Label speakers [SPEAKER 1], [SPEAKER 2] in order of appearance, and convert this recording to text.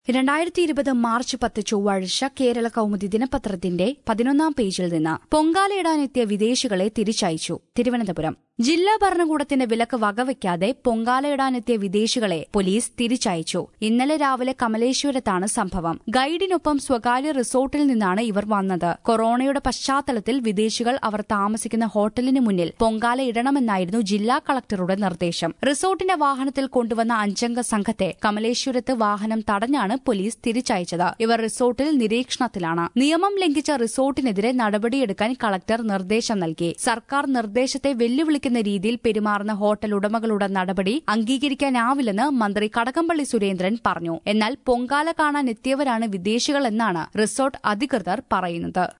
[SPEAKER 1] രണ്ടായിരത്തി ഇരുപത് മാർച്ച് പത്ത് ചൊവ്വാഴ്ച കേരള കൗമുദി ദിനപത്രത്തിന്റെ പതിനൊന്നാം പേജിൽ നിന്ന് പൊങ്കാലയിടാനെത്തിയ വിദേശികളെ തിരിച്ചയച്ചു തിരുവനന്തപുരം ജില്ലാ ഭരണകൂടത്തിന്റെ വിലക്ക് വകവയ്ക്കാതെ പൊങ്കാലയിടാനെത്തിയ വിദേശികളെ പോലീസ് തിരിച്ചയച്ചു ഇന്നലെ രാവിലെ കമലേശ്വരത്താണ് സംഭവം ഗൈഡിനൊപ്പം സ്വകാര്യ റിസോർട്ടിൽ നിന്നാണ് ഇവർ വന്നത് കൊറോണയുടെ പശ്ചാത്തലത്തിൽ വിദേശികൾ അവർ താമസിക്കുന്ന ഹോട്ടലിന് മുന്നിൽ പൊങ്കാല ഇടണമെന്നായിരുന്നു ജില്ലാ കളക്ടറുടെ നിർദ്ദേശം റിസോർട്ടിന്റെ വാഹനത്തിൽ കൊണ്ടുവന്ന അഞ്ചംഗ സംഘത്തെ കമലേശ്വരത്ത് വാഹനം തടഞ്ഞാണ് പോലീസ് തിരിച്ചയച്ചത് ഇവർ റിസോർട്ടിൽ നിരീക്ഷണത്തിലാണ് നിയമം ലംഘിച്ച റിസോർട്ടിനെതിരെ നടപടിയെടുക്കാൻ കളക്ടർ നിർദ്ദേശം നൽകി സർക്കാർ നിർദ്ദേശത്തെ വെല്ലുവിളിക്കുന്ന രീതിയിൽ പെരുമാറുന്ന ഹോട്ടൽ ഉടമകളുടെ നടപടി അംഗീകരിക്കാനാവില്ലെന്ന് മന്ത്രി കടകംപള്ളി സുരേന്ദ്രൻ പറഞ്ഞു എന്നാൽ പൊങ്കാല കാണാൻ എത്തിയവരാണ് വിദേശികളെന്നാണ് റിസോർട്ട് അധികൃതർ പറയുന്നത്